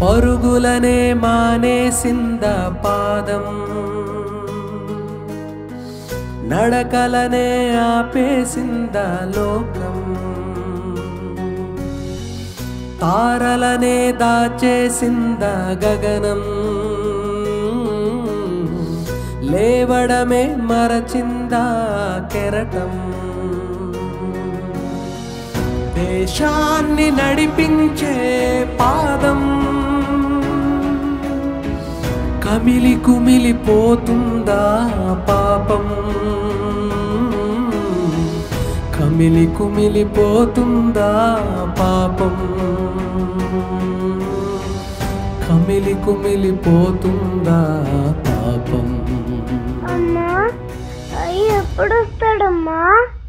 పరుగులనే మానేసింద పాదం నడకలనే ఆపేసింద లోకం తారలనే దాచేసింద గగనం లేవడమే మరచిందా కెరటం దేశాన్ని నడిపించే పాదం కమిలి కుమిలిపోతుందా పాపం కమిలి కుమిలిపోతుందా పాపం కమిలి కుమిలిపోతుందా పాపం అమ్మా అయ్యి ఎప్పుడు వస్తాడమ్మా